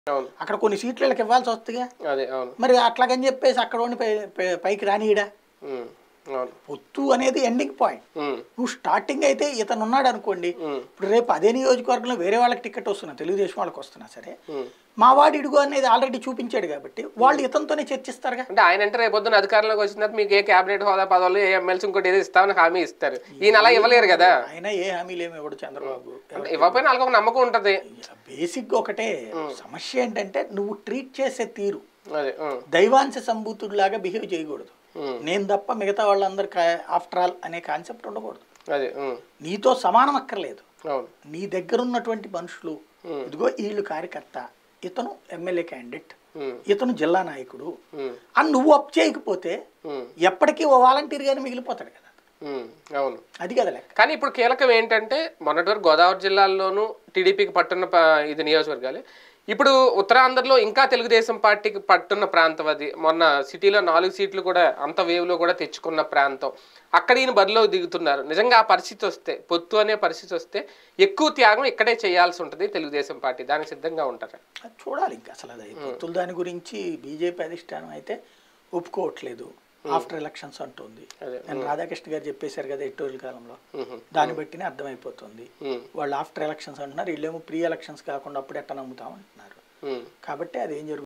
అవును అక్కడ కొన్ని సీట్లు వీళ్ళకి ఇవ్వాల్సి వస్తుందిగా అదే అవును మరి అట్లాగని చెప్పేసి అక్కడ ఉండి పై పై- పైకి రానియడా ఉమ్, అవును పొత్తు అనేది ఎండింగ్ పాయింట్ ఉమ్, నువ్వు స్టార్టింగ్ అయితే ఇతను ఉన్నాడు అనుకోండి ఉమ్, ఇప్పుడు రేపు అదే నియోజకవర్గంలో వేరే వాళ్ళకి టికెట్ వస్తున్నా తెలుగుదేశం వాళ్ళకి వస్తున్నా సరే ఉమ్. మా వాడు ఇడుగు అనేది ఆల్రెడీ చూపించాడు కాబట్టి వాళ్ళు ఇతనితోనే చర్చిస్తారుగా అంటే ఆయన అంటే రేపొద్దున అధికారంలోకి వచ్చిన తర్వాత మీకు ఏ క్యాబినెట్ హోదా పదవులు ఏ ఎమ్మెల్సీ ఇంకోటి ఏదో ఇస్తామని హామీ ఇస్తారు ఈయన అలా ఇవ్వలేరు కదా ఆయన ఏ హామీలు ఏమి ఇవ్వడు చంద్రబాబు అంటే ఇవ్వకపోయినా వాళ్ళకి ఒక నమ్మకం ఉంటది బేసిక్గా ఒకటే సమస్య ఏంటంటే నువ్వు ట్రీట్ చేసే తీరు అదే ఉమ్, దైవాంశ సంభూతుడిలాగా బిహేవ్ చేయకూడదు ఉమ్, నేను తప్ప మిగతా వాళ్ళందరూ ఆఫ్టర్ ఆల్ అనే కాన్సెప్ట్ ఉండకూడదు అదే ఉమ్, నీతో సమానం అక్కర్లేదు అవును నీ దగ్గర ఉన్నటువంటి మనుషులు Hmm. ఇదిగో వీళ్ళు కార్యకర్త ఇతను ఎమ్మెల్యే క్యాండిడేట్ ఉమ్, ఇతను జిల్లా నాయకుడు ఉమ్, అని నువ్వు అప్ చేయకపోతే ఉమ్, ఎప్పటికీ ఓ వాలంటీర్ గాని మిగిలిపోతాడు కదా ఉమ్, అవును అది కదా లెక్క కానీ ఇప్పుడు కీలకం ఏంటంటే మొన్నటి వరకు గోదావరి జిల్లాల్లోనూ టీడీపీకి పట్టున్న ప- ఇది నియోజకవర్గాలే ఇప్పుడు ఉత్తరాంధ్రలో ఇంకా తెలుగుదేశం పార్టీకి పట్టున్న ప్రాంతం అది మొన్న సిటీలో నాలుగు సీట్లు కూడా అంత వేవ్లో కూడా తెచ్చుకున్న ప్రాంతం అక్కడ ఈయన బరిలో దిగుతున్నారు నిజంగా ఆ పరిస్థితి వస్తే పొత్తు అనే పరిస్థితి వస్తే ఎక్కువ త్యాగం ఇక్కడే చేయాల్సి ఉంటుంది తెలుగుదేశం పార్టీ దానికి సిద్ధంగా ఉంటారు అది చూడాలి ఇంకా అసలు అది పొత్తుల దాని గురించి బీజేపీ అధిష్టానం అయితే ఒప్పుకోవట్లేదు ఆఫ్టర్ ఎలక్షన్స్ అంటుంది అదే. నేను రాధాకృష్ణ గారు చెప్పేశారు కదా ఎట్టోళ్ళ కాలంలో ఉహు, దాన్ని బట్టినే అర్థమైపోతుంది ఉమ్, వాళ్ళు ఆఫ్టర్ ఎలక్షన్స్ అంటున్నారు వీళ్ళేమో ప్రీ ఎలక్షన్స్ కాకుండా అప్పుడు ఎట్ట నమ్ముతాం అంటున్నారు ఉమ్. కాబట్టి అది ఏం జరుగుతుంది